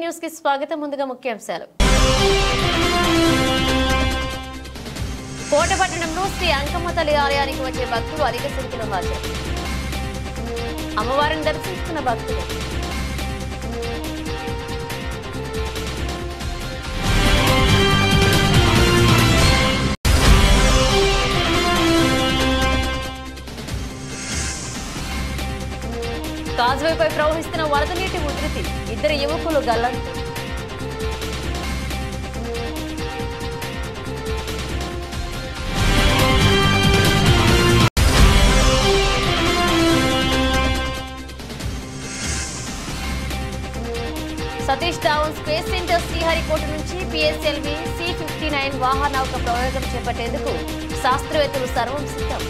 News కి స్వాగతం ముందుగా ముఖ్యాంశాలు కోటపట్టణంలో శ్రీ అంకమ్మ తల్లి ఆలయానికి వచ్చే భక్తులు అధిక సంఖ్యలో హాజరు అమ్మవారిని దర్శించుకున్న భక్తులు కాజ్వేపై ప్రవహిస్తున్న వరద నీటి ఉధృతి ఇద్దరు యువకులు గల్లంతు సతీష్ ధావన్ స్పేస్ సెంటర్ శ్రీహరికోట నుంచి పిఎస్ఎల్వి సి ఫిఫ్టీ నైన్ వాహనౌక ప్రయోగం చేపట్టేందుకు శాస్త్రవేత్తలు సర్వం సిద్ధం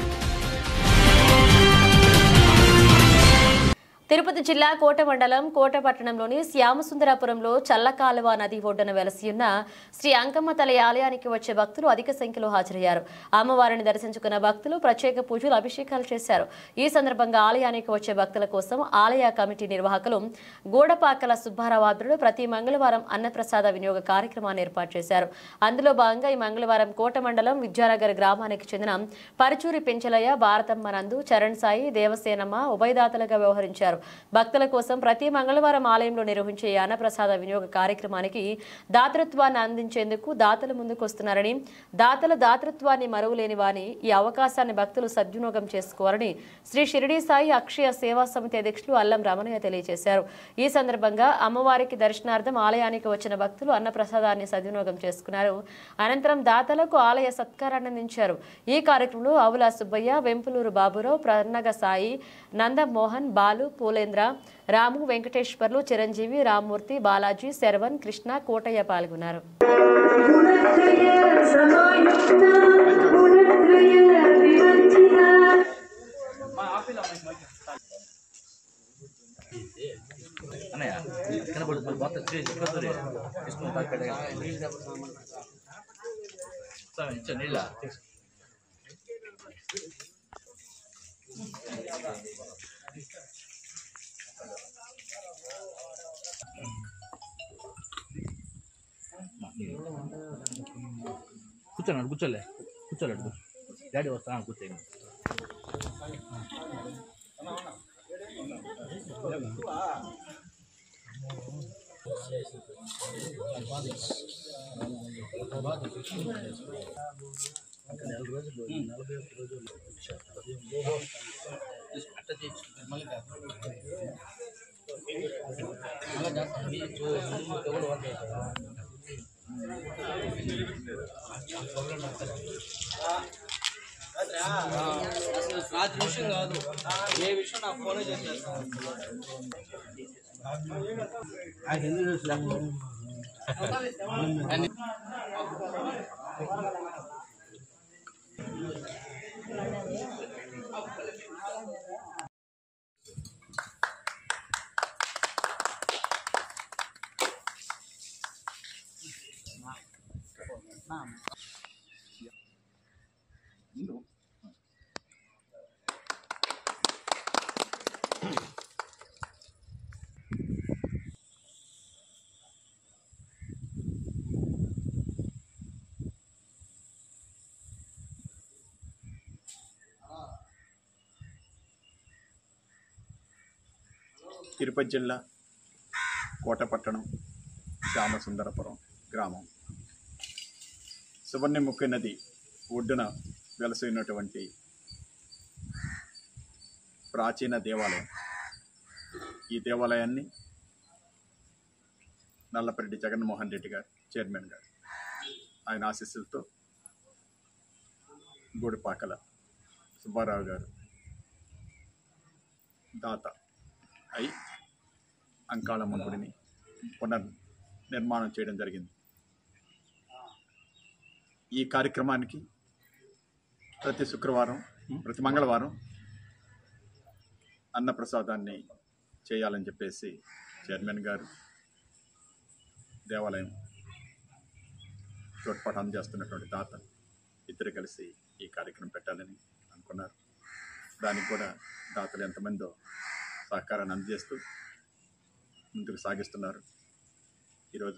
తిరుపతి జిల్లా కోట మండలం కోట పట్టణంలోని శ్యామసుందరాపురంలో చల్లకాలువ నది ఒడ్డున వెలసి ఉన్న శ్రీ అంకమ్మ తల్లి ఆలయానికి వచ్చే భక్తులు అధిక సంఖ్యలో హాజరయ్యారు అమ్మవారిని దర్శించుకున్న భక్తులు ప్రత్యేక పూజలు అభిషేకాలు చేశారు ఈ సందర్భంగా ఆలయానికి వచ్చే భక్తుల కోసం ఆలయ కమిటీ నిర్వాహకులు గూడపాకల సుబ్బారావు ఆధ్వర్యంలో ప్రతి మంగళవారం అన్నప్రసాద వినియోగ కార్యక్రమాన్ని ఏర్పాటు చేశారు అందులో భాగంగా ఈ మంగళవారం కోట మండలం విద్యానగర్ గ్రామానికి చెందిన పరుచూరి పెంచలయ్య భారతమ్మ నందు చరణ్ సాయి దేవసేనమ్మ ఉభయదాతలుగా వ్యవహరించారు భక్తుల కోసం ప్రతి మంగళవారం ఆలయంలో నిర్వహించే ఈ అన్నప్రసాద వినియోగ కార్యక్రమానికి దాతృత్వాన్ని అందించేందుకు దాతలు ముందుకు వస్తున్నారని దాతల దాతృత్వాన్ని మరువలేని వాని ఈ అవకాశాన్ని భక్తులు సద్వినియోగం చేసుకోవాలని శ్రీ షిరిడి సాయి అక్షయ సేవా సమితి అధ్యక్షులు అల్లం రమణయ్య తెలియజేశారు ఈ సందర్భంగా అమ్మవారికి దర్శనార్థం ఆలయానికి వచ్చిన భక్తులు అన్నప్రసాదాన్ని సద్వినియోగం చేసుకున్నారు అనంతరం దాతలకు ఆలయ సత్కారాన్ని అందించారు ఈ కార్యక్రమంలో ఆవుల సుబ్బయ్య వెంపులూరు బాబురావు ప్రన్నగ సాయి నందమోహన్ బాలు పూలేంద్ర రాము వెంకటేశ్వర్లు చిరంజీవి రామ్మూర్తి బాలాజీ శరవణ్ కృష్ణ కోటయ్య పాల్గొన్నారు గుణత్రయ సమాయుక్త గుణత్రయ వివంచిత అన్నయ్య కనబడుతుంది మొత్తం చేసి కొద్దిరి ఇష్టం తాకడ సార్ ఇచ్చా నీళ్ళ కూర్చోన్నాడు కూర్చోలే కూర్చోలేడు డాడీ వస్తా కూర్చోండి నెల రోజులు నలభై ఒక్క రోజులు అట్ట తెచ్చు మళ్ళీ కాదు మళ్ళీ చేస్తాం మీ చూ- ముందు ఎవరు వంట చేస్తారు? అసలు రాత్రి విషయం కాదు ఏ విషయం నాకు ఫోన్ చేసేస్తాను తిరుపతి జిల్లా కోటపట్టణం శ్యామసుందరపురం గ్రామం సువర్ణముఖి నది ఒడ్డున వెలసినటువంటి ప్రాచీన దేవాలయం ఈ దేవాలయాన్ని నల్లపరెడ్డి జగన్మోహన్ రెడ్డి గారు చైర్మన్ గారు ఆయన ఆశీస్సులతో గూడిపాకల సుబ్బారావు గారు దాత అయి అంకాళమ్మ గుడిని పునర్ నిర్మాణం చేయడం జరిగింది ఈ కార్యక్రమానికి ప్రతి శుక్రవారం ప్రతి మంగళవారం అన్నప్రసాదాన్ని చేయాలని చెప్పేసి చైర్మన్ గారు దేవాలయం తోడ్పాటు అందజేస్తున్నటువంటి దాత ఇద్దరు కలిసి ఈ కార్యక్రమం పెట్టాలని అనుకున్నారు దానికి కూడా దాతలు ఎంతమందో సహకారాన్ని అందజేస్తూ ముందుకు సాగిస్తున్నారు ఈరోజు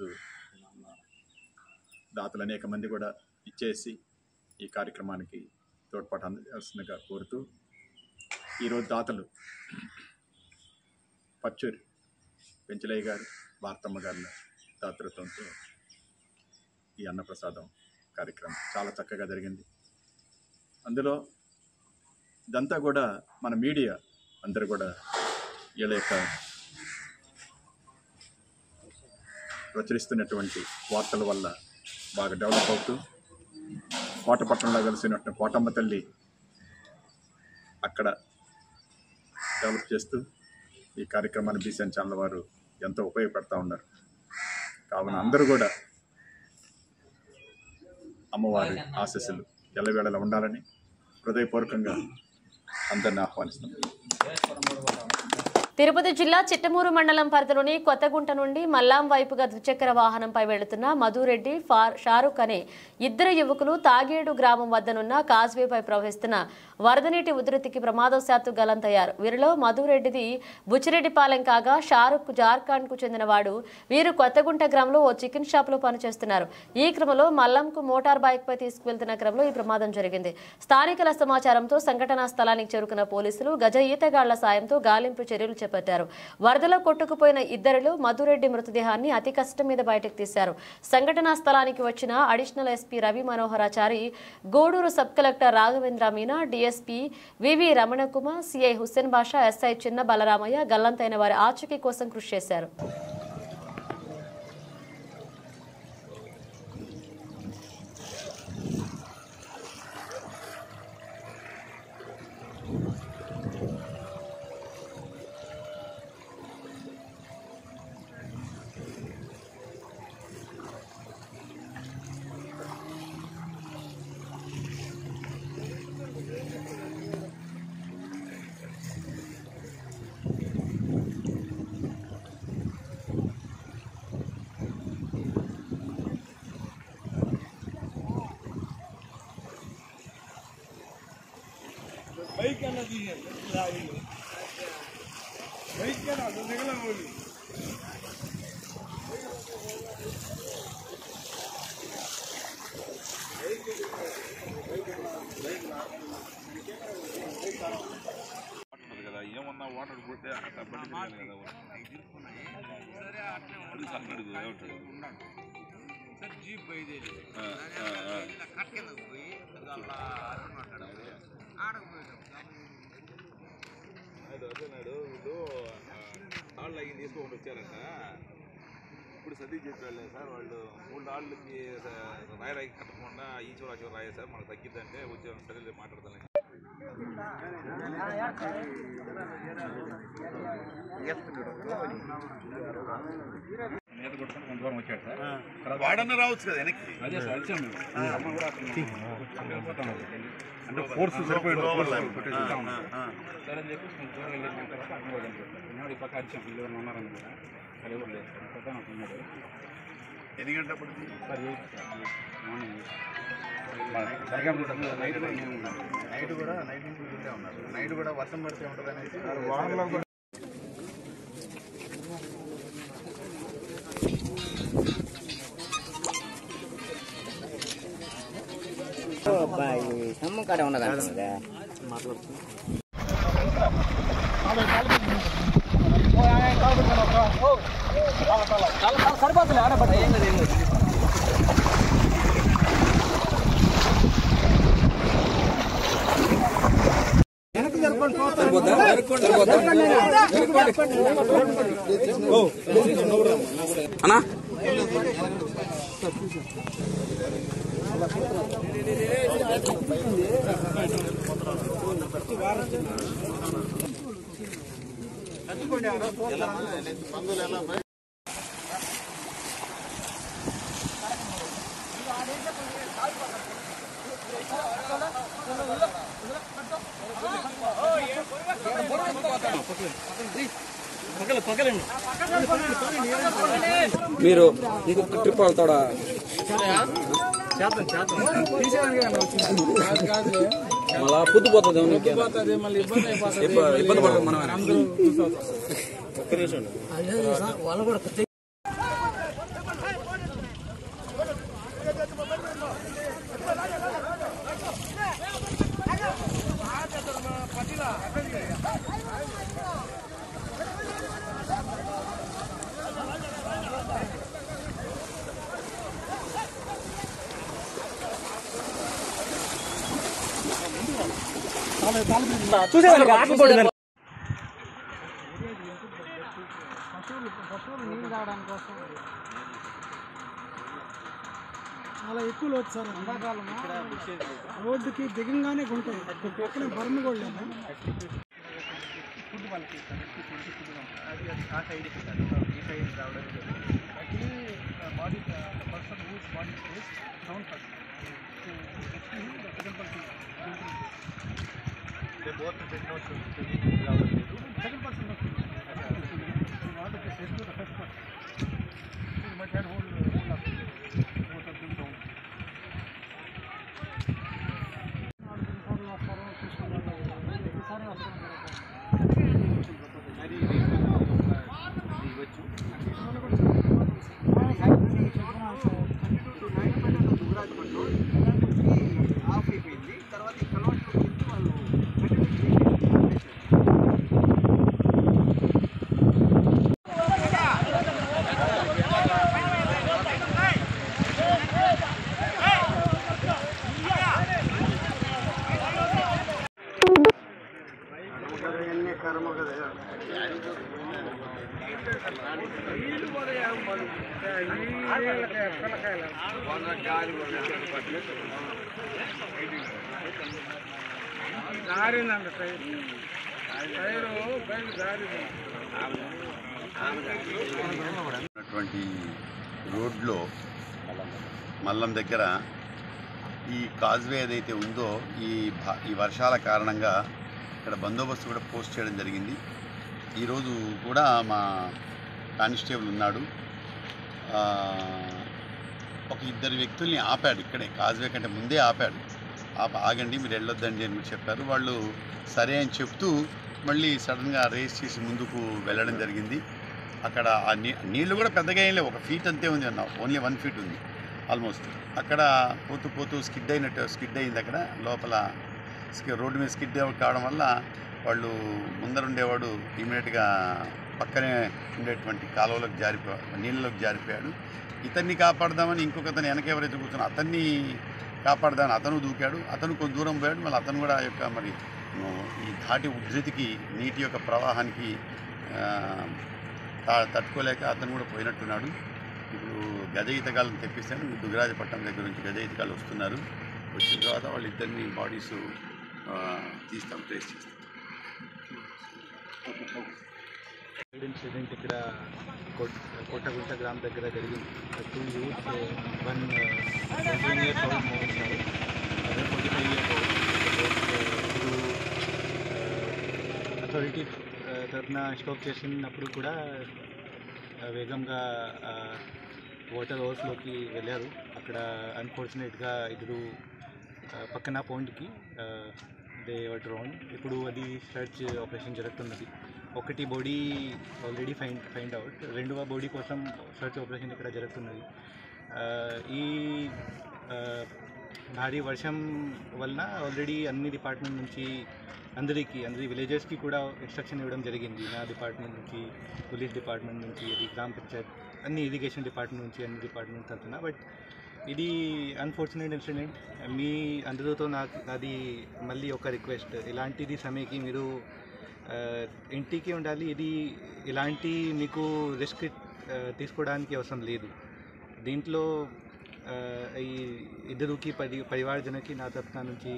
దాతలు అనేక మంది కూడా ఇచ్చేసి ఈ కార్యక్రమానికి తోడ్పాటు అందవలసిందిగా కోరుతూ ఈరోజు దాతలు పచ్చూరి పెంచలయ్య గారు భారతమ్మ గారి దాతృత్వంతో ఈ అన్నప్రసాదం కార్యక్రమం చాలా చక్కగా జరిగింది అందులో ఇదంతా కూడా మన మీడియా అందరూ కూడా వీళ్ళ యొక్క ప్రచురిస్తున్నటువంటి వార్తల వల్ల బాగా డెవలప్ అవుతూ కోటపట్నంలో కలిసినట్టు కోటమ్మ తల్లి అక్కడ డెవలప్ చేస్తూ ఈ కార్యక్రమాన్ని బీసీఎన్ ఛానల్ వారు ఎంతో ఉపయోగపడతా ఉన్నారు కావున అందరూ కూడా అమ్మవారి ఆశీస్సులు ఎల్లవేళలా ఉండాలని హృదయపూర్వకంగా అందరిని ఆహ్వానిస్తున్నాను తిరుపతి జిల్లా చిట్టమూరు మండలం పరిధిలోని కొత్తగుంట నుండి మల్లాం వైపుగా ద్విచక్ర వాహనంపై వెళుతున్న మధురెడ్డి ఫార్ షారుఖ్ అనే ఇద్దరు యువకులు తాగేడు గ్రామం వద్దనున్న కాజ్వేపై ప్రవహిస్తున్న వరద నీటి ఉధృతికి ప్రమాదవశాత్తు గలంతయ్యారు వీరిలో మధురెడ్డిది బుచ్చిరెడ్డిపాలెం కాగా షారుఖ్ జార్ఖండ్ కు చెందినవాడు వీరు కొత్తగుంట గ్రామంలో ఓ చికెన్ షాప్ లో పనిచేస్తున్నారు ఈ క్రమంలో మల్లంకు మోటార్ బైక్ పై తీసుకువెళ్తున్న క్రమంలో ఈ ప్రమాదం జరిగింది స్థానికుల సమాచారంతో సంఘటనా స్థలానికి చేరుకున్న పోలీసులు గజ ఈతగాళ్ల సాయంతో గాలింపు చర్యలు చేపట్టారు వరదలో కొట్టుకుపోయిన ఇద్దరిలో మధురెడ్డి మృతదేహాన్ని అతి కష్టం మీద బయటకు తీశారు సంఘటనా స్థలానికి వచ్చిన additional SP Ravi Manoharachari Gudur sub collector Raghavendra Meena DSP VV Ramanakumar CI Hussain Basha SI Chinna Balaramaiah గల్లంతైన వారి ఆచూకీ కోసం కృషి చేశారు ఉంటుంది కదా ఏమన్నా వాటర్ పోతే అట్లా బండి తిరగాలి కదా అది సన్నడుగు ఏమంటాడు జీప్ బయలుదేరి ఆ, ఆ, ఆ. కట్ కిందకు పోయి అలా అంటున్నాడు అదే అదేనాడు వీళ్ళు తాళ్ళు అయ్యి తీసుకొని వచ్చారంట ఇప్పుడు సతీ చెప్పారు సార్ వాళ్ళు మూడు తాళ్ళకి రాయి రాయి కట్టకుండా ఈ చివర ఆ చివర రాయ సార్ మనకు తగ్గిద్దంటే వచ్చాను సరే మాట్లాడతాను వాడన్న రావచ్చు కదా వెనక్కి అంటే ఫోర్స్ సరిపోయింది సరే అని చెప్పి కొంచెం దూరం వెళ్ళిన తర్వాత అక్కడ కూడా కనిపెట్టాను ఉన్నాడు ఈ పక్క అరిచాం వీళ్ళు ఎవరైనా ఉన్నారని కూడా అది కూడా లేదు సార్ కొత్త నాకు ఉన్నాడు ఎన్ని గంటలప్పుడు సార్ ఏ మార్నింగ్ సరిగా ఉంటుంది నైట్ కూడా నేను ఉన్నాను నైట్ కూడా నైట్ నుంచి ఉంటే ఉన్నారు నైట్ కూడా వర్షం పడితే ఉంటుంది అనేసి సమ్మ కాడే ఉండదు మీరు ఇంకొక ట్రిప్ వెళ్తాడా మళ్ళా పొద్దుపోతుంది మళ్ళీ ఇబ్బంది ఇబ్బంది పడుతుంది మనం ఒక్క నిమిషం చాలా ఎక్కువ లోతు సార్ ఎండాకాలం రోడ్డుకి దిగంగానే గుంటాయి పక్కన బర్మ కూడా లేదు ఫుడ్ వాళ్ళకి అది ఆ సైడ్ ఈ సైడ్ రావడం actually body person who's body space down person second person both second రావడం లేదు second person not face to the first person my had hole hole of both of them down off అయిపోయింది తర్వాత ఈ కలవట్లో వాళ్ళు జారిందండి tyre tyre బయలు జారింది ఉన్నటువంటి రోడ్లో మల్లం దగ్గర ఈ కాజ్వే ఏదైతే ఉందో ఈ భా- ఈ వర్షాల కారణంగా ఇక్కడ బందోబస్తు కూడా పోస్ట్ చేయడం జరిగింది ఈరోజు కూడా మా కానిస్టేబుల్ ఉన్నాడు ఆ, ఒక ఇద్దరు వ్యక్తుల్ని ఆపాడు ఇక్కడే కాజ్వే కంటే ముందే ఆపాడు ఆప ఆగండి మీరు వెళ్ళొద్దండి అని చెప్పారు వాళ్ళు సరే అని చెప్తూ మళ్ళీ సడన్గా రేస్ చేసి ముందుకు వెళ్ళడం జరిగింది అక్కడ ఆ నీ నీళ్ళు కూడా పెద్దగా ఏం లేవు ఒక ఫీట్ అంతే ఉంది అన్న ఓన్లీ వన్ ఫీట్ ఉంది ఆల్మోస్ట్ అక్కడ పోతూ పోతూ స్కిడ్ అయినట్టు స్కిడ్ అయింది అక్కడ లోపల స్కి- రోడ్డు మీద స్కిడ్ కావడం వల్ల వాళ్ళు ముందర ఉండేవాడు ఇమీడియట్గా పక్కనే ఉండేటువంటి కాలువలోకి జారిపో నీళ్ళలోకి జారిపోయాడు ఇతన్ని కాపాడదామని ఇంకొక అతను వెనక ఎవరైతే కూర్చున్నా అతన్ని కాపాడదామని అతను దూకాడు అతను కొంత దూరం పోయాడు మళ్ళీ అతను కూడా ఆ యొక్క మరి ఉమ్, ఈ ఘాటి ఉధృతికి నీటి యొక్క ప్రవాహానికి ఆ, తా- తట్టుకోలేక అతను కూడా పోయినట్టున్నాడు ఇప్పుడు గజ ఈతగాళ్ళని తెప్పిస్తాను దుగ్గరాజపట్నం దగ్గర నుంచి గజ ఈతగాళ్ళు వస్తున్నారు వచ్చిన తర్వాత వాళ్ళిద్దరిని బాడీస్ తీస్తాం ట్రేస్ చేస్తాం ఇన్సిడెంట్ ఇక్కడ కోట్- కోటగుంట గ్రామం దగ్గర జరిగింది two youth one twenty years old moment అదే ట్వంటీ ఫైవ్ ఇయర్స్ ఇప్పుడు అథారిటీ తరఫున స్టాప్ చేసినప్పుడు కూడా ఆ, వేగంగా వాటర్ ఓవర్స్లోకి వెళ్ళారు అక్కడ అన్ఫార్చునేట్గా ఇద్దరు ఆ, పక్కన పాయింట్కి దే వర్ డ్రౌన్ ఇప్పుడు అది సర్చ్ ఆపరేషన్ జరుగుతున్నది ఒకటి body already find find out రెండవ బాడీ కోసం సర్చ్ ఆపరేషన్ ఇక్కడ జరుగుతున్నది ఆ, ఈ ఆ, భారీ వర్షం వలన ఆల్రెడీ అన్ని డిపార్ట్మెంట్ నుంచి అందరికీ అందరి విలేజెస్కి కూడా ఇన్స్ట్రక్షన్ ఇవ్వడం జరిగింది నా డిపార్ట్మెంట్ నుంచి పోలీస్ డిపార్ట్మెంట్ నుంచి ఇది గ్రామ పంచాయత్ అన్ని ఇరిగేషన్ డిపార్ట్మెంట్ నుంచి అన్ని డిపార్ట్మెంట్ తరఫున బట్ ఇది అన్ఫార్చునేట్ ఇన్సిడెంట్ మీ అందరితో నాకు అది మళ్ళీ ఒక రిక్వెస్ట్ ఇలాంటిది సమయకి మీరు ఆ, ఇంటికి ఉండాలి ఇది ఇలాంటి మీకు రిస్క్ తీసుకోవడానికి అవసరం లేదు దీంట్లో ఆ, ఈ ఇద్దరుకి పరి పరివారజనకి నా తరఫున నుంచి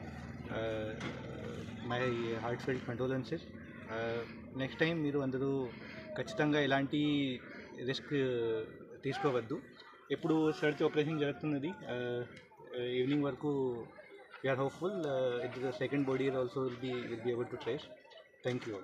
my heartfelt condolences next time మీరు అందరూ ఖచ్చితంగా ఇలాంటి రిస్క్ తీసుకోవద్దు ఇప్పుడు సర్చ్ ఆపరేషన్ జరుగుతున్నది ఈవినింగ్ వరకు we're hopeful it the second body also will be will be able to trace thank you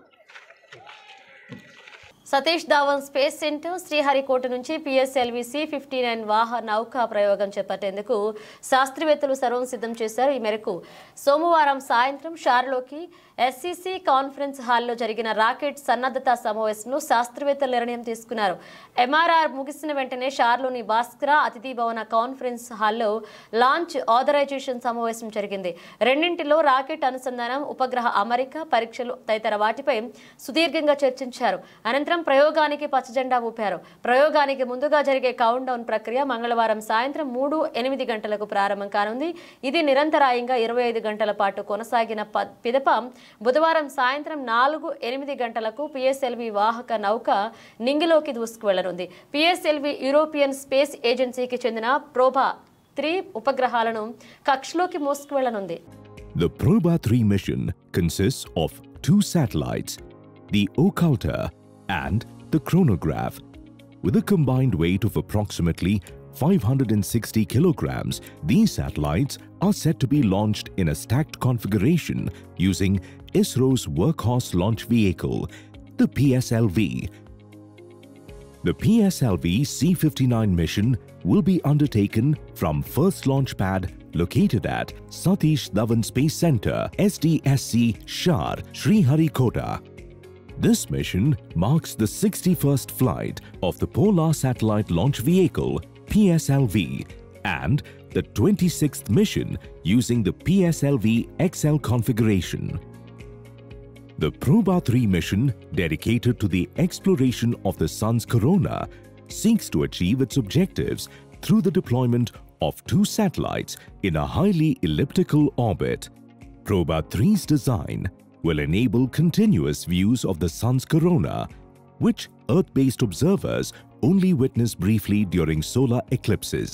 Satish Dhawan space centre Sriharikota నుంచి పిఎస్ఎల్వి సి ఫిఫ్టీ నైన్ వాహ నౌకా ప్రయోగం చేపట్టేందుకు శాస్త్రవేత్తలు సర్వం సిద్ధం చేశారు ఈ మేరకు సోమవారం సాయంత్రం షార్లోకి ఎస్సీసీ కాన్ఫరెన్స్ హాల్లో జరిగిన రాకెట్ సన్నద్ధత సమావేశంలో శాస్త్రవేత్తలు నిర్ణయం తీసుకున్నారు ఎంఆర్ఆర్ ముగిసిన వెంటనే షార్లోని భాస్కర అతిథి భవన కాన్ఫరెన్స్ హాల్లో లాంచ్ ఆథరైజేషన్ సమావేశం జరిగింది రెండింటిలో రాకెట్ అనుసంధానం ఉపగ్రహ అమరిక పరీక్షలు తదితర వాటిపై సుదీర్ఘంగా చర్చించారు అనంతరం అనంతరం ప్రయోగానికి పచ్చజెండా ఊపారు ప్రయోగానికి ముందుగా జరిగే కౌంట్ డౌన్ ప్రక్రియ మంగళవారం సాయంత్రం మూడు ఎనిమిది గంటలకు ప్రారంభం కానుంది ఇది నిరంతరాయంగా ఇరవై ఐదు గంటల పాటు కొనసాగిన ప- పిదప బుధవారం సాయంత్రం నాలుగు ఎనిమిది గంటలకు పిఎస్ఎల్వి వాహక నౌక నింగిలోకి దూసుకువెళ్లనుంది పిఎస్ఎల్వి యూరోపియన్ స్పేస్ ఏజెన్సీకి చెందిన ప్రోభా త్రీ ఉపగ్రహాలను కక్షలోకి మోసుకువెళ్లనుంది The Proba 3 mission consists of two satellites, the Occulta and the Chronograph. With a combined weight of approximately 560 kilograms, these satellites are set to be launched in a stacked configuration using ISRO's Workhorse Launch Vehicle, the PSLV. The PSLV C-59 mission will be undertaken from first launch pad located at Satish Dhawan Space Center, SDSC Shar, Sriharikota. This mission marks the 61st flight of the Polar Satellite Launch Vehicle, PSLV, and the 26th mission using the PSLV XL configuration. The Proba 3 mission, dedicated to the exploration of the Sun's corona, seeks to achieve its objectives through the deployment of two satellites in a highly elliptical orbit. Proba 3's design will enable continuous views of the Sun's corona, which Earth based observers only witness briefly during solar eclipses.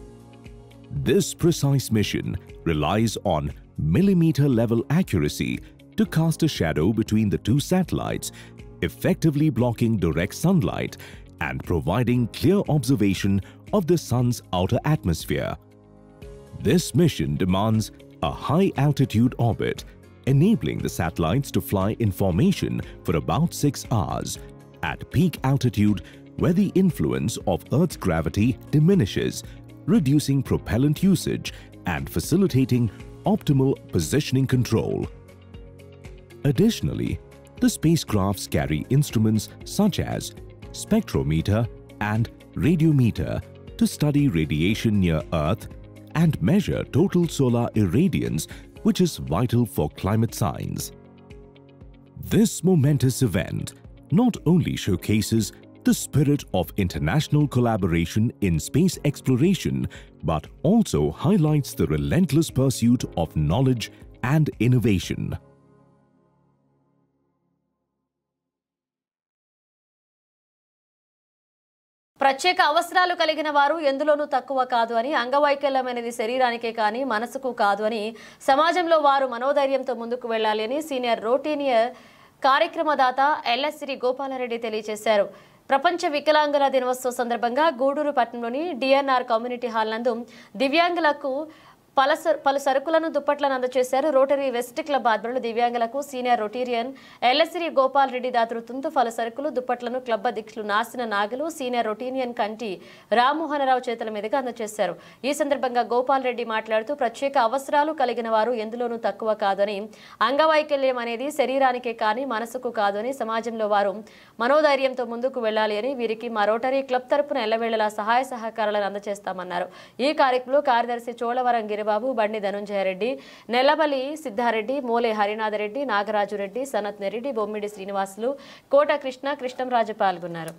This precise mission relies on millimeter level accuracy to cast a shadow between the two satellites, effectively blocking direct sunlight and providing clear observation of the Sun's outer atmosphere. This mission demands a high altitude orbit, enabling the satellites to fly in formation for about six hours at peak altitude where the influence of Earth's gravity diminishes, reducing propellant usage and facilitating optimal positioning control. Additionally, the spacecrafts carry instruments such as spectrometer and radiometer to study radiation near Earth and measure total solar irradiance, which is vital for climate science. This momentous event not only showcases the spirit of international collaboration in space exploration, but also highlights the relentless pursuit of knowledge and innovation. ప్రత్యేక అవసరాలు కలిగిన వారు ఎందులోనూ తక్కువ కాదు అని అంగవైకల్యమైనది శరీరానికే కానీ మనసుకు కాదు అని సమాజంలో వారు మనోధైర్యంతో ముందుకు వెళ్ళాలి అని సీనియర్ రోటీనియర్ కార్యక్రమదాత ఎల్ఎస్సిరి గోపాలరెడ్డి తెలియజేశారు ప్రపంచ వికలాంగుల దినోత్సవం సందర్భంగా గూడూరు పట్టణంలోని డిఎన్ఆర్ కమ్యూనిటీ హాల్ నందు దివ్యాంగులకు పలు సరు- పలు సరుకులను దుప్పట్లను అందజేశారు రోటరీ వెస్ట్ క్లబ్ ఆధ్వర్యంలో దివ్యాంగులకు senior rotarian LSR Gopal Reddy దాతృత్వంతో పలు సరుకులు దుప్పట్లను క్లబ్ అధ్యక్షులు నాసిన నాగులు సీనియర్ రొటీరియన్ కంటి రామ్మోహనరావు చేతుల మీదుగా అందజేశారు ఈ సందర్భంగా గోపాల్ రెడ్డి మాట్లాడుతూ ప్రత్యేక అవసరాలు కలిగిన వారు ఎందులోనూ తక్కువ కాదని అంగవైకల్యం అనేది శరీరానికే కానీ మనసుకు కాదు అని సమాజంలో వారు మనోధైర్యంతో ముందుకు వెళ్ళాలి అని వీరికి మా రోటరీ క్లబ్ తరపున ఎల్లవేళలా సహాయ సహకారాలను అందజేస్తామన్నారు ఈ కార్యక్రమంలో కార్యదర్శి చోళవరం గిరిబాబు బండి ధనుంజయరెడ్డి నెల్లబలి సిద్ధారెడ్డి మోలే హరినాథరెడ్డి నాగరాజు రెడ్డి సనత్ నెరెడ్డి బొమ్మిడి శ్రీనివాసులు కోట కృష్ణ కృష్ణంరాజు పాల్గొన్నారు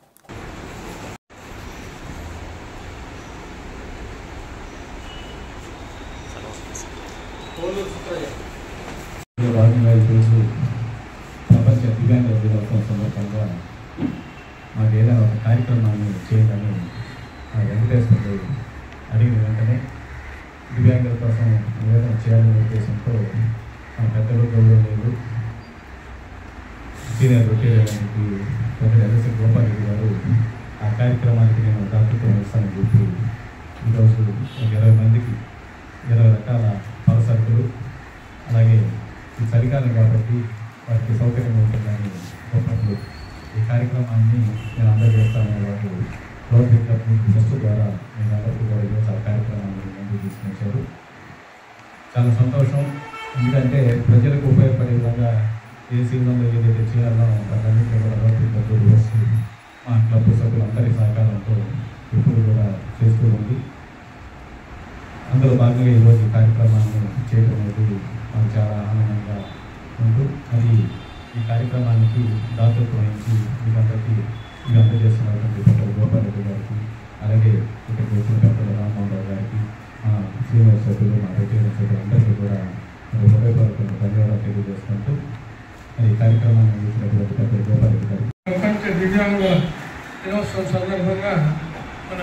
ఇందులో భాగంగా ఈరోజు ప్రపంచ దివ్యాంగుల దినోత్సవం సందర్భంగా మాకు ఏదైనా ఒక కార్యక్రమాన్ని చేయాలని ఆ వెంకటేశ్వరుడు అడిగిన వెంటనే దివ్యాంగుల కోసం ఏదైనా చేయాలనే ఉద్దేశంతో మన పెద్దలు గౌరవనీయులు సీనియర్ రొటీరియన్కి డాక్టర్ ఎల్ఎస్ఎల్ గోపాలరెడ్డి గారు ఆ కార్యక్రమానికి నేను దాతృత్వం వహిస్తానని చెప్పి ఈరోజు ఒక ఇరవై మందికి ఇరవై రకాల పలసరుకులు అలాగే ఈ చలికాలం కాబట్టి వారికి సౌకర్యంగా ఉంటుందని గొప్పట్లు ఈ కార్యక్రమాన్ని నేను అందజేస్తానని వారు రోడ్ క్లబ్ ట్రస్ట్ ద్వారా నేను అందరికీ కూడా ఈరోజు ఆ కార్యక్రమాన్ని ముందుకు తీసుకొచ్చారు చాలా సంతోషం ఎందుకంటే ప్రజలకు ఉపయోగపడే విధంగా ఏ సీజన్లో ఏదైతే చేయాలో వాటన్నింటినీ కూడా రోడ్ క్లబ్ వస్తూ మా క్లబ్ సభ్యులందరి సహకారంతో ఎప్పుడు కూడా చేస్తూ ఉంది అందులో భాగంగా ఈరోజు ఈ కార్యక్రమాన్ని చేయడం అనేది మాకు చాలా ఆనందంగా ఉంటూ అది ఈ కార్యక్రమానికి దాతృత్వం వహించి మీకందరికీ మీ అందజేస్తున్నటువంటి పెద్దలు గోపాల్ రెడ్డి గారికి అలాగే ఇక్కడికి వచ్చిన పెద్దలు రామ్మోహన్ రావు గారికి మా సీనియర్ సభ్యులు మా రిటైర్ సభ్యులు అందరికీ కూడా మరి హృదయపూర్వక ధన్యవాదాలు తెలియజేసుకుంటూ మరి ఈ కార్యక్రమాన్ని అందించినటువంటి పెద్దలు గోపాల్ రెడ్డి గారికి ప్రపంచ దివ్యాంగుల దినోత్సవం సందర్భంగా మన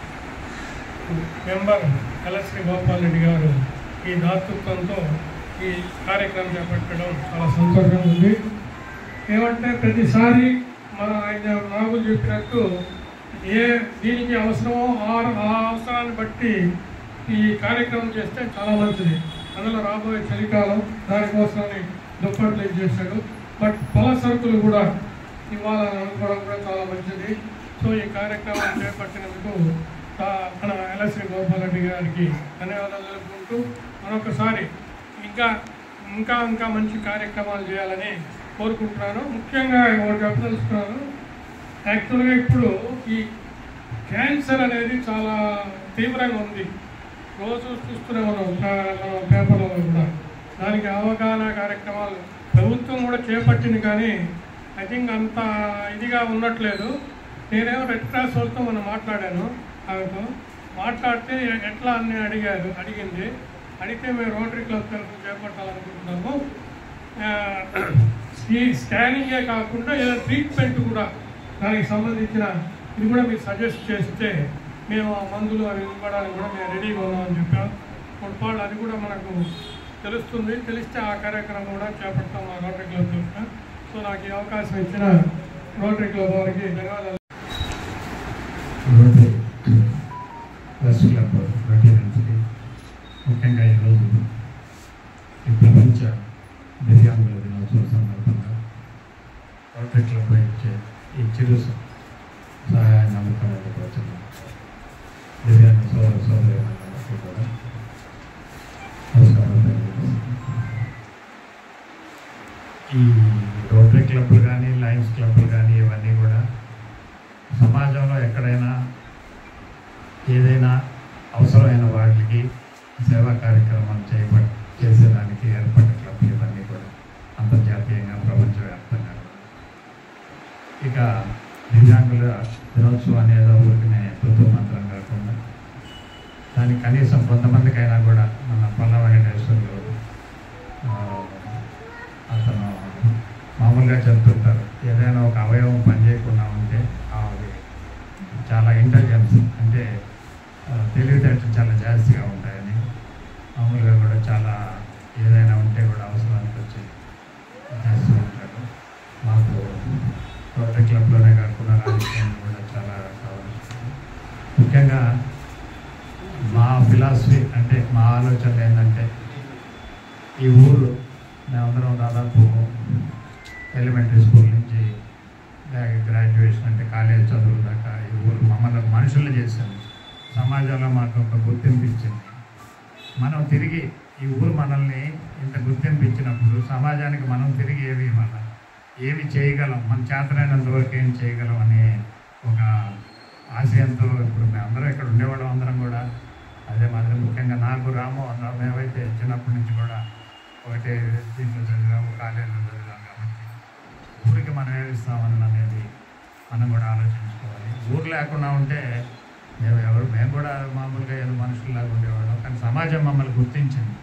మెంబర్ కలశ్రీ గోపాల్ రెడ్డి గారు ఈ దాతృత్వంతో ఈ కార్యక్రమం చేపట్టడం చాలా సంతోషంగా ఉంది ఏమంటే ప్రతిసారి మన ఆయన నాగులు చెప్పినట్టు ఏ దీనికి అవసరమో ఆ ఆ అవసరాన్ని బట్టి ఈ కార్యక్రమం చేస్తే చాలా మంచిది అందులో రాబోయే చలికాలం దానికోసమని దుప్పట్లు ఇది చేశాడు బట్ పొల సరుకులు కూడా ఇవ్వాలని అనుకోవడం కూడా చాలా మంచిది సో ఈ కార్యక్రమాన్ని చేపట్టినందుకు ఆ- మన ఎల్ఎస్వి గోపాలరెడ్డి గారికి ధన్యవాదాలు తెలుపుకుంటూ మరొకసారి ఇంకా ఇంకా ఇంకా మంచి కార్యక్రమాలు చేయాలని కోరుకుంటున్నాను ముఖ్యంగా ఒకటి చెప్పదలుచుకున్నాను యాక్చువల్గా ఇప్పుడు ఈ క్యాన్సర్ అనేది చాలా తీవ్రంగా ఉంది రోజు చూస్తూనే ఉన్నాం పే- మన పేపర్లలో కూడా దానికి అవగాహన కార్యక్రమాలు ప్రభుత్వం కూడా చేపట్టింది కానీ ఐ థింక్ అంత ఇదిగా ఉండట్లేదు నేనేమో రెడ్ క్రాస్ వాళ్ళతో మనం మాట్లాడాను ఆమెతో మాట్లాడితే ఎట్లా అని అడిగారు అడిగింది అడిగితే మేము రోటరీ క్లబ్ తరఫున చేపట్టాలనుకుంటున్నాము ఆ, ఈ స్కానింగే కాకుండా ఏదో ట్రీట్మెంట్ కూడా దానికి సంబంధించిన ఇది కూడా మీరు సజెస్ట్ చేస్తే మేము ఆ మందులు అవి ఇవ్వడానికి కూడా మేము రెడీగా ఉన్నామని చెప్పాం పొరపాటు అది కూడా మనకు తెలుస్తుంది తెలిస్తే ఆ కార్యక్రమం కూడా చేపడతాం మా రోటరీ క్లబ్ తరఫున సో నాకు ఈ అవకాశం ఇచ్చిన రోటరీ క్లబ్ వారికి ధన్యవాదాలు రోడ్డు ప్రెస్ క్లబ్ రొటీనెన్స్కి ముఖ్యంగా ఈరోజు ఈ ప్రపంచ దివ్యాంగుల దినోత్సవం సందర్భంగా రోటరీ క్లబ్ ఇచ్చే ఈ చిరు సహాయాన్ని అందుకోవడానికి వచ్చిన దివ్యాంగ సోదర సోదరి కూడా నమస్కారం తెలియజేస్తున్నాను. ఈ రోటరీ క్లబ్లు కానీ లయన్స్ క్లబ్లు కానీ ఇవన్నీ కూడా సమాజంలో ఎక్కడైనా ఏదైనా అవసరమైన వాటికి సేవా కార్యక్రమాలు చేయబ చేసేదానికి ఏర్పడ్డ క్లబ్లు ఇవన్నీ కూడా అంతర్జాతీయంగా ప్రపంచవ్యాప్తంగా కూడా. ఇక దివ్యాంగుల దినోత్సవం అనేది ఊరికనే తృతు మంత్రం కాకుండా దానికి కనీసం కొంతమందికైనా కూడా మన పల్ల వెంకటేశ్వర్లు ఆ, అతను మామూలుగా చెప్తుంటారు ఏదైనా ఒక అవయవం పనిచేయకుండా ఉంటే అది చాలా ఇంటెలిజెన్స్ అంటే ఆ, తెలివితేటలు చాలా జాస్తిగా ఉంటాయని మామూలుగా కూడా చాలా ఏదైనా ఉంటే కూడా అవసరానికి వచ్చి చేస్తూ ఉంటారు మాకు రోటరీ క్లబ్లోనే కాకుండా రాజకీయంలో కూడా చాలా కావాల్సి ముఖ్యంగా మా ఫిలాసఫీ అంటే మా ఆలోచన ఏంటంటే ఈ ఊరు మేమందరం దాదాపు ఎలిమెంటరీ స్కూల్ నుంచి గ్రాడ్యుయేషన్ అంటే కాలేజ్ చదువుల దాకా ఈ ఊరు మమ్మల్ని మనుషులు చేసింది సమాజంలో మాకు ఒక గుర్తింపు ఇచ్చింది మనం తిరిగి ఈ ఊరు మనల్ని ఇంత గుర్తింపు ఇచ్చినప్పుడు సమాజానికి మనం తిరిగి ఏమి ఇవ్వాలి ఏమి చేయగలం మన చేతనైనంత వరకు ఏం చేయగలం అనే ఒక ఆశయంతో ఇప్పుడు మేమందరం ఇక్కడ ఉండేవాళ్ళం అందరం కూడా అదే మాదిరి ముఖ్యంగా నాకు రాము అందరం మేమైతే చిన్నప్పటి నుంచి కూడా ఒకటే దీంట్లో చదివాము కాలేజీలో చదివాము కాబట్టి ఊరికి మనం ఏమి ఇస్తామని అనేది మనం కూడా ఆలోచించుకోవాలి ఊరు లేకుండా ఉంటే మేము ఎవరు మేము కూడా మామూలుగా ఏదో మనుషుల్లాగా ఉండేవాళ్ళం కానీ సమాజం మమ్మల్ని గుర్తించింది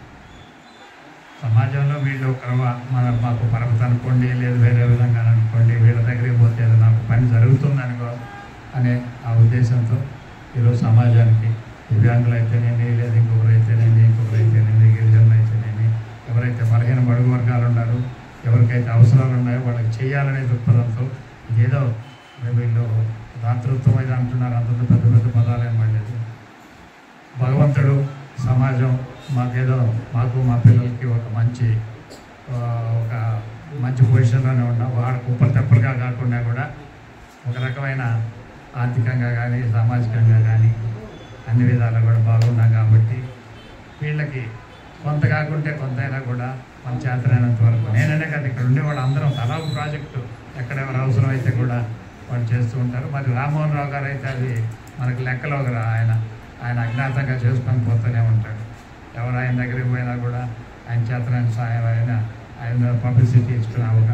సమాజంలో వీళ్ళు ఒక మన మాకు పరపతి అనుకోండి లేదు వేరే విధంగా అనుకోండి వీళ్ళ దగ్గరికి పోతే ఏదో నాకు పని జరుగుతుంది అనుకో అనే ఆ ఉద్దేశంతో ఈరోజు సమాజానికి దివ్యాంగులు అయితేనేమి లేదు ఇంకొకరు అయితేనేమి ఇంకొకరు అయితేనేమి గిరిజనులు అయితేనేమి ఎవరైతే బలహీన బడుగు వర్గాలు ఉన్నారో ఎవరికైతే అవసరాలు ఉన్నాయో వాళ్ళకి చేయాలనే దృక్పథంతో ఇదేదో వీళ్ళు దాతృత్వం అయితే అంటున్నారు అంత పెద్ద పెద్ద పదాలు ఏం పడలేదు భగవంతుడు సమాజం మాకేదో మాకు మా పిల్లలకి ఒక మంచి ఆ, ఒక మంచి పొజిషన్లోనే ఉన్నాం వాళ్ళ కుప్పలు తెప్పలుగా కాకుండా కూడా ఒక రకమైన ఆర్థికంగా కానీ సామాజికంగా కానీ అన్ని విధాలు కూడా బాగున్నాం కాబట్టి వీళ్ళకి కొంత కాకుంటే కొంతైనా కూడా మన చేతనైనంత వరకు నేననే కదా ఇక్కడ ఉండే వాళ్ళు అందరం తలా ఒక ప్రాజెక్టు ఎక్కడ ఎవరు అవసరం అయితే కూడా వాళ్ళు చేస్తూ ఉంటారు మరి రామ్మోహన్ రావు గారు అయితే అది మనకి లెక్కలో ఒక ఆయన ఆయన అజ్ఞాతంగా చేసుకొని పోతూనే ఉంటాడు ఎవరు ఆయన దగ్గరికి పోయినా కూడా ఆయన చేతనైన సాయం ఆయన ఆయన పబ్లిసిటీ ఇచ్చుకున్న ఒక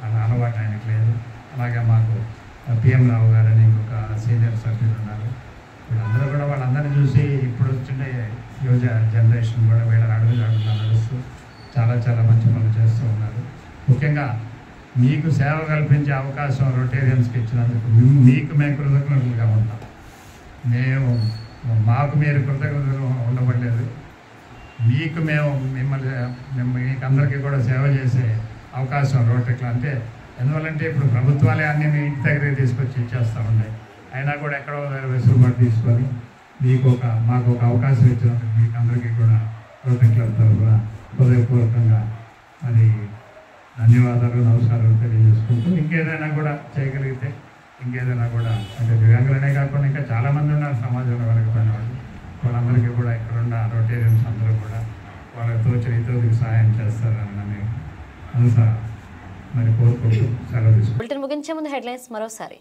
అలా అలవాటు ఆయనకు లేదు అలాగే మాకు పిఎం రావు గారు అని ఇంకొక సీనియర్ సభ్యులు ఉన్నారు వీళ్ళందరూ కూడా వాళ్ళందరినీ చూసి ఇప్పుడు వచ్చిన యువజ జనరేషన్ కూడా వీళ్ళ అడుగు అడుగులా నడుస్తూ చాలా చాలా మంచి పనులు చేస్తూ ఉన్నారు ముఖ్యంగా మీకు సేవ కల్పించే అవకాశం రొటేరియన్స్కి ఇచ్చినందుకు మీ- మీకు మేము కృతజ్ఞతలుగా ఉంటాం మేము మాకు మీరు కృతజ్ఞతలు ఉండబడలేదు మీకు మేము మిమ్మల్ని మేము మీకు అందరికీ కూడా సేవ చేసే అవకాశం రోటరీలో అంటే ఎందువల్లంటే ఇప్పుడు ప్రభుత్వాలే అన్ని మీ ఇంటి దగ్గరికి తీసుకొచ్చి ఇచ్చేస్తూ ఉన్నాయి అయినా కూడా ఎక్కడో దగ్గర వెసులుబాటు తీసుకొని మీకు ఒక మాకు ఒక అవకాశం ఇచ్చినందుకు మీకు అందరికీ కూడా రోటరీ క్లబ్ తరఫున హృదయపూర్వకంగా మరి ధన్యవాదాలు నమస్కారాలు తెలియజేసుకుంటూ ఇంకేదైనా కూడా చేయగలిగితే ఇంకేదైనా కూడా అంటే దివ్యాంగులనే కాకుండా ఇంకా చాలామంది ఉన్నారు సమాజంలో వెనకపోయిన వాళ్ళు వాళ్ళందరికీ కూడా ఇక్కడున్న రొటేరియన్స్ అందరూ కూడా వాళ్ళకి తోచిన ఇతరులకు సహాయం చేస్తారని నన్ను అనుస మరి కోరుకుంటూ సెలవు తీసుకుంటాను బులెటిన్ ముగించే ముందు హెడ్లైన్స్ మరోసారి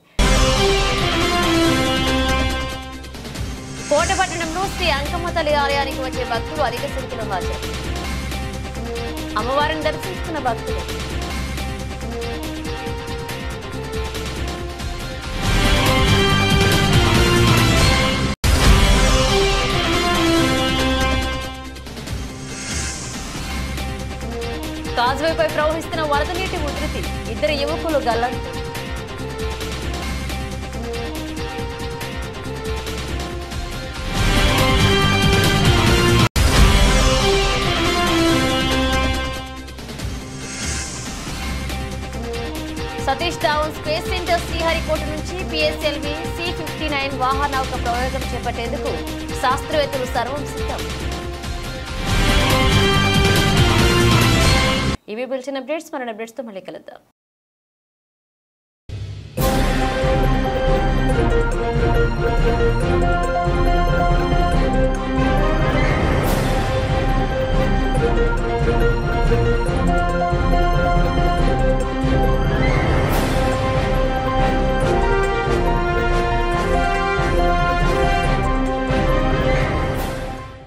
కోటపట్టణంలో శ్రీ అంకమ్మ తల్లి ఆలయానికి వచ్చే భక్తులు అధిక సంఖ్యలో హాజరు అమ్మవారిని దర్శించుకున్న భక్తులు కాజ్వేపై ప్రవహిస్తున్న వరద నీటి ఉధృతి ఇద్దరు యువకులు గల్లంతు సతీష్ ధావన్ స్పేస్ సెంటర్ శ్రీహరికోట నుంచి పిఎస్ఎల్వి సి ఫిఫ్టీ నైన్ వాహనౌక ప్రయోగం చేపట్టేందుకు శాస్త్రవేత్తలు సర్వం సిద్ధం ఇవి పిలిచిన అప్డేట్స్ మన అప్డేట్స్తో మళ్ళీ కలుద్దాం Thank you.